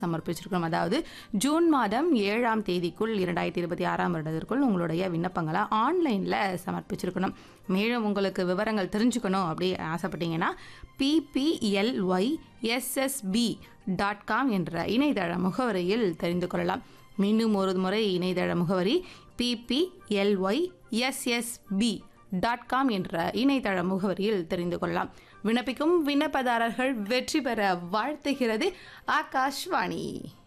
சமர்ப்பிச்சிருக்கணும் அதாவது ஜூன் மாதம் ஏழாம் தேதிக்குள் இரண்டாயிரத்தி இருபத்தி ஆறாம் வருடத்திற்குள் உங்களுடைய விண்ணப்பங்களை ஆன்லைனில் சமர்ப்பிச்சிருக்கணும் மேலும் உங்களுக்கு விவரங்கள் தெரிஞ்சுக்கணும் அப்படி ஆசைப்பட்டீங்கன்னா பிபிஎல்ஒய் எஸ்எஸ்பி டாட் காம் என்ற இணையதள முகவரியில் தெரிந்து கொள்ளலாம் மீண்டும் ஒரு முறை இணையதள முகவரி பிபிஎல்ஒய் எஸ்எஸ்பி டாட் காம் என்ற இணையதள முகவரியில் தெரிந்து கொள்ளலாம் விண்ணப்பிக்கும் விண்ணப்பதாரர்கள் வெற்றி பெற வாழ்த்துகிறது ஆகாஷ்வாணி